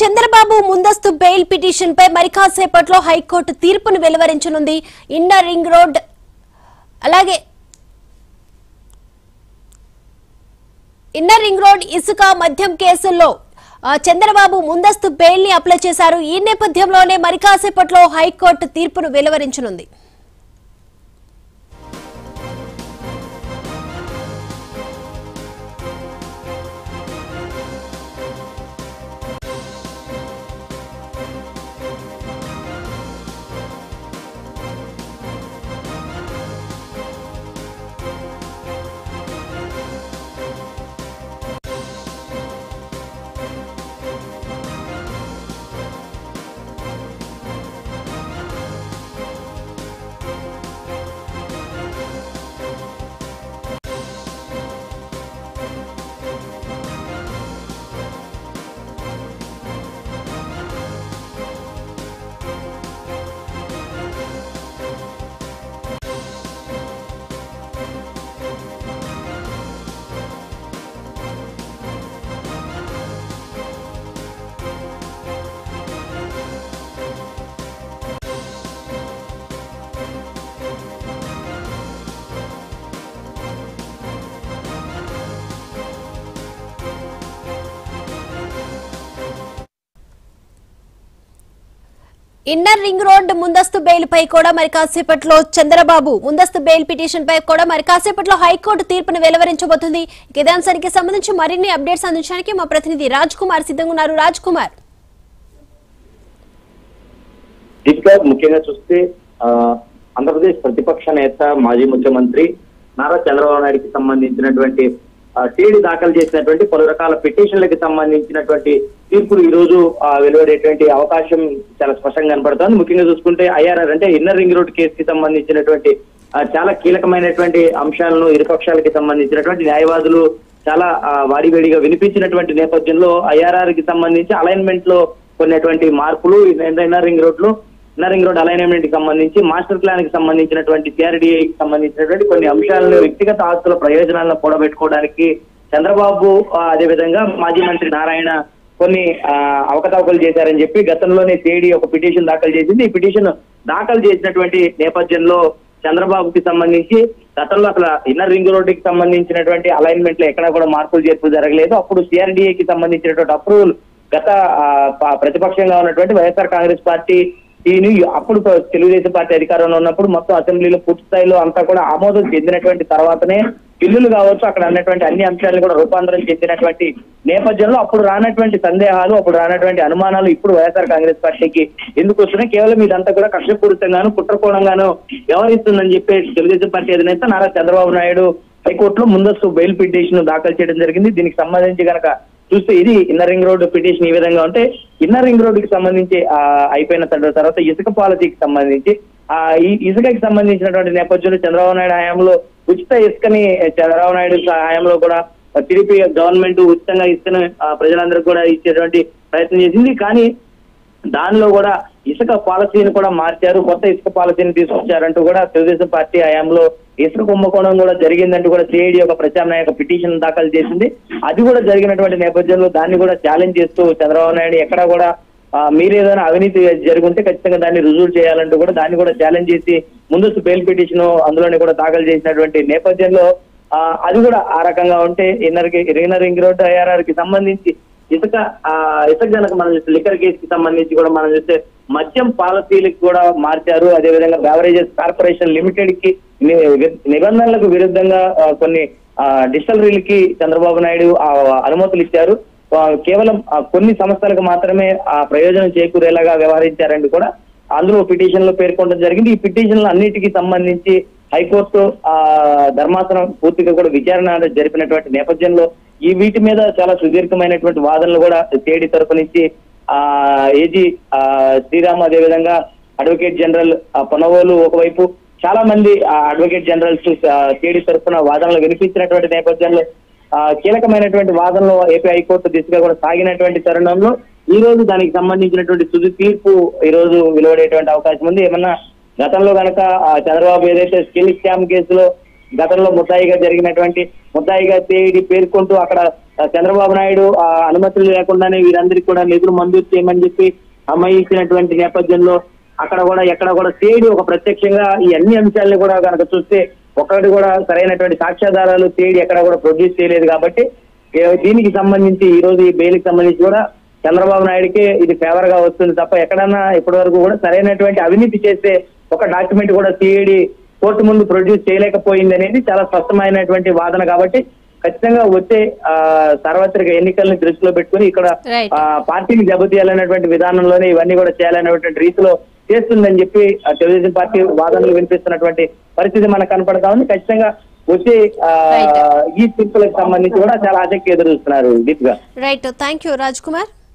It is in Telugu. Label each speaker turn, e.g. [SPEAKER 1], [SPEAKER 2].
[SPEAKER 1] చంద్రబాబు ముందస్తు బెయిల్ పిటిషన్ పై మరి కాసేపట్లో హైకోర్టు తీర్పును వెలువరించనుంది ఇన్నర్ రింగ్ రోడ్ అలాగే ఇన్నర్ రింగ్ రోడ్ ఇసుక మద్యం కేసుల్లో ఆ, చంద్రబాబు ముందస్తు బెయిల్ ని అప్లై చేశారు ఈ నేపథ్యంలోనే మరి కాసేపట్లో హైకోర్టు తీర్పును వెలువరించనుంది ఇన్నర్ రింగ్ రోడ్ ముందస్తు బెయిల్ పై కూడా మరి కాసేపట్లో చంద్రబాబు ముందస్తు బెయిల్ పిటిషన్ పై కూడా మరి కాసేపట్లో హైకోర్టు తీర్పును వెలువరించబోతుంది ఇక ఇదే అంశానికి సంబంధించి మరిన్ని అప్డేట్స్ అందించడానికి మా ప్రతినిధి రాజ్ కుమార్ సిద్ధంగా ఉన్నారు రాజ్ కుమార్
[SPEAKER 2] దీపిక ముఖ్యంగా చూస్తే ఆ, ఆంధ్రప్రదేశ్ ప్రతిపక్ష నేత మాజీ ముఖ్యమంత్రి నారా చంద్రబాబు నాయుడికి సంబంధించినటువంటి టీడీ దాఖలు చేసినటువంటి పలు రకాల పిటిషన్లకు సంబంధించినటువంటి తీర్పులు ఈ రోజు ఆ, వెలువడేటువంటి అవకాశం చాలా స్పష్టంగా కనపడుతోంది ముఖ్యంగా చూసుకుంటే ఐఆర్ఆర్ అంటే ఇన్నర్ రింగ్ రోడ్ కేసుకి సంబంధించినటువంటి ఆ, చాలా కీలకమైనటువంటి అంశాలను ఇరుపక్షాలకి సంబంధించినటువంటి న్యాయవాదులు చాలా ఆ, వాడివేడిగా వినిపించినటువంటి నేపథ్యంలో ఐఆర్ఆర్ కి సంబంధించి అలైన్మెంట్ లో కొన్నటువంటి మార్పులు ఇన్నర్ రింగ్ రోడ్ లో ఇన్నర్ రింగ్ రోడ్ అలైన్మెంట్ కి సంబంధించి మాస్టర్ ప్లాన్ కి సంబంధించినటువంటి సిఆర్డిఐ కి సంబంధించినటువంటి కొన్ని అంశాలను వ్యక్తిగత ఆస్తుల ప్రయోజనాలను కూడబెట్టుకోవడానికి చంద్రబాబు ఆ, అదేవిధంగా మాజీ మంత్రి నారాయణ కొన్ని ఆ, అవకతవకలు చేశారని చెప్పి గతంలోనే సిఐడి ఒక పిటిషన్ దాఖలు చేసింది ఈ పిటిషన్ దాఖలు చేసినటువంటి నేపథ్యంలో చంద్రబాబుకి సంబంధించి గతంలో అసలు ఇన్నర్ రింగ్ రోడ్డుకి సంబంధించినటువంటి అలైన్మెంట్ లో ఎక్కడా కూడా మార్పులు చేర్పులు జరగలేదు అప్పుడు సిఆర్డిఏ కి సంబంధించినటువంటి అప్రూవల్ గత ఆ, ప- ప్రతిపక్షంగా ఉన్నటువంటి వైఎస్ఆర్ కాంగ్రెస్ పార్టీ దీని అప్పుడు తెలుగుదేశం పార్టీ అధికారంలో ఉన్నప్పుడు మొత్తం అసెంబ్లీలో పూర్తి స్థాయిలో అంతా కూడా ఆమోదం చెందినటువంటి తర్వాతనే బిల్లులు కావచ్చు అక్కడ అన్నటువంటి అన్ని అంశాలను కూడా రూపాంతరం చెందినటువంటి నేపథ్యంలో అప్పుడు రానటువంటి సందేహాలు అప్పుడు రానటువంటి అనుమానాలు ఇప్పుడు వైఎస్ఆర్ కాంగ్రెస్ పార్టీకి ఎందుకు వస్తున్నాయి కేవలం ఇదంతా కూడా కక్షపూరితంగాను కుట్రకోణంగాను వ్యవహరిస్తుందని చెప్పి తెలుగుదేశం పార్టీ అధినేత నారా చంద్రబాబు నాయుడు హైకోర్టులో ముందస్తు బెయిల్ పిటిషన్ దాఖలు చేయడం జరిగింది దీనికి సంబంధించి గనక చూస్తే ఇది ఇన్నర్ రింగ్ రోడ్ పిటిషన్ ఈ విధంగా ఉంటే ఇన్నర్ రింగ్ రోడ్ కి సంబంధించి ఆ, అయిపోయిన తర్వా- తర్వాత ఇసుక పాలసీకి సంబంధించి ఆ ఈ ఇసుకకి సంబంధించినటువంటి నేపథ్యంలో చంద్రబాబు నాయుడు హయాంలో ఉచిత ఇసుకని చంద్రబాబు నాయుడు హయాంలో కూడా టీడీపీ గవర్నమెంట్ ఉచితంగా ఇసుకను ఆ, ప్రజలందరికీ కూడా ఇచ్చేటువంటి ప్రయత్నం చేసింది కానీ దానిలో కూడా ఇసుక పాలసీని కూడా మార్చారు కొత్త ఇసుక పాలసీని తీసుకొచ్చారంటూ కూడా తెలుగుదేశం పార్టీ హయాంలో ఇసుక కుంభకోణం కూడా జరిగిందంటూ కూడా సిఐడి ఒక ప్రత్యామ్నాయ ఒక పిటిషన్ దాఖలు చేసింది అది కూడా జరిగినటువంటి నేపథ్యంలో దాన్ని కూడా ఛాలెంజ్ చేస్తూ చంద్రబాబు నాయుడు ఎక్కడా కూడా ఆ, మీరు ఏదైనా అవినీతి జరుగుంటే ఖచ్చితంగా దాన్ని రుజువు చేయాలంటూ కూడా దాన్ని కూడా ఛాలెంజ్ చేసి ముందస్తు బెయిల్ పిటిషన్ అందులోనే కూడా దాఖలు చేసినటువంటి నేపథ్యంలో ఆ, అది కూడా ఆ రకంగా ఉంటే inner inner ring road IRR కి సంబంధించి ఇసుక ఆ ఇసుక కనుక మనం చూస్తే లిక్కర్ కేసు కి సంబంధించి కూడా మనం చూస్తే మద్యం పాలసీలకు కూడా మార్చారు అదేవిధంగా బెవరేజెస్ కార్పొరేషన్ లిమిటెడ్ కి ని- నిబంధనలకు విరుద్ధంగా ఆ, కొన్ని డిస్టలరీలకి చంద్రబాబు నాయుడు ఆ అనుమతులు ఇచ్చారు ఆ, కేవలం ఆ, కొన్ని సంస్థలకు మాత్రమే ఆ ప్రయోజనం చేకూరేలాగా వ్యవహరించారండి కూడా అందులో పిటిషన్ లో పేర్కొనడం జరిగింది ఈ పిటిషన్లు అన్నిటికీ సంబంధించి హైకోర్టు ఆ ధర్మాసనం పూర్తిగా కూడా విచారణ జరిపినటువంటి నేపథ్యంలో ఈ వీటి మీద చాలా సుదీర్ఘమైనటువంటి వాదనలు కూడా సిఐడి తరపు నుంచి ఆ ఏజీ ఆ శ్రీరామ్ అదేవిధంగా అడ్వకేట్ జనరల్ ఆ, పొనవోలు ఒకవైపు చాలా మంది ఆ, అడ్వకేట్ జనరల్స్ సిఐడి తరఫున వాదనలు వినిపించినటువంటి నేపథ్యంలో ఆ, కీలకమైనటువంటి వాదనలు ఏపీ హైకోర్టు దిశగా కూడా సాగినటువంటి తరుణంలో ఈ రోజు దానికి సంబంధించినటువంటి తుది తీర్పు ఈ రోజు వెలువడేటువంటి అవకాశం ఉంది ఏమన్నా గతంలో గనక ఆ, చంద్రబాబు ఏదైతే స్కిల్ స్కామ్ కేసులో గతంలో ముద్దాయిగా జరిగినటువంటి ముద్దాయిగా సిఐడి పేర్కొంటూ అక్కడ ఆ, చంద్రబాబు నాయుడు ఆ అనుమతులు లేకుండానే వీరందరికీ కూడా నిధులు మంజూరు చేయమని చెప్పి అమ్మయించినటువంటి నేపథ్యంలో అక్కడ కూడా ఎక్కడ కూడా తేడి ఒక ప్రత్యక్షంగా ఈ అన్ని అంశాలను కూడా కనుక చూస్తే ఒకటి కూడా సరైనటువంటి సాక్ష్యాధారాలు తేడి ఎక్కడ కూడా ప్రొడ్యూస్ చేయలేదు కాబట్టి ఏ, దీనికి సంబంధించి ఈ రోజు ఈ బెయిల్కి సంబంధించి కూడా చంద్రబాబు నాయుడుకి ఇది ఫేవర్ గా వస్తుంది తప్ప ఎక్కడన్నా ఇప్పటి వరకు కూడా సరైనటువంటి అవినీతి చేస్తే ఒక డాక్యుమెంట్ కూడా సిఐడి కోర్టు ముందు ప్రొడ్యూస్ చేయలేకపోయింది అనేది చాలా స్పష్టమైనటువంటి వాదన కాబట్టి ఖచ్చితంగా వచ్చే ఆ, సార్వత్రిక ఎన్నికల్ని దృష్టిలో పెట్టుకుని ఇక్కడ
[SPEAKER 1] Right.
[SPEAKER 2] ఆ, పార్టీని దెబ్బతీయాలనేటువంటి విధానంలోనే ఇవన్నీ కూడా చేయాలనేటువంటి రీతిలో చేస్తుందని చెప్పి ఆ, తెలుగుదేశం పార్టీ వాదనలు వినిపిస్తున్నటువంటి పరిస్థితి మనకు కనపడతా ఉంది ఖచ్చితంగా వచ్చే ఆ,
[SPEAKER 1] Right.
[SPEAKER 2] ఈ తీర్పులకు సంబంధించి కూడా చాలా ఆసక్తి ఎదురు చూస్తున్నారు దీప్ గా
[SPEAKER 1] right thank you Raj Kumar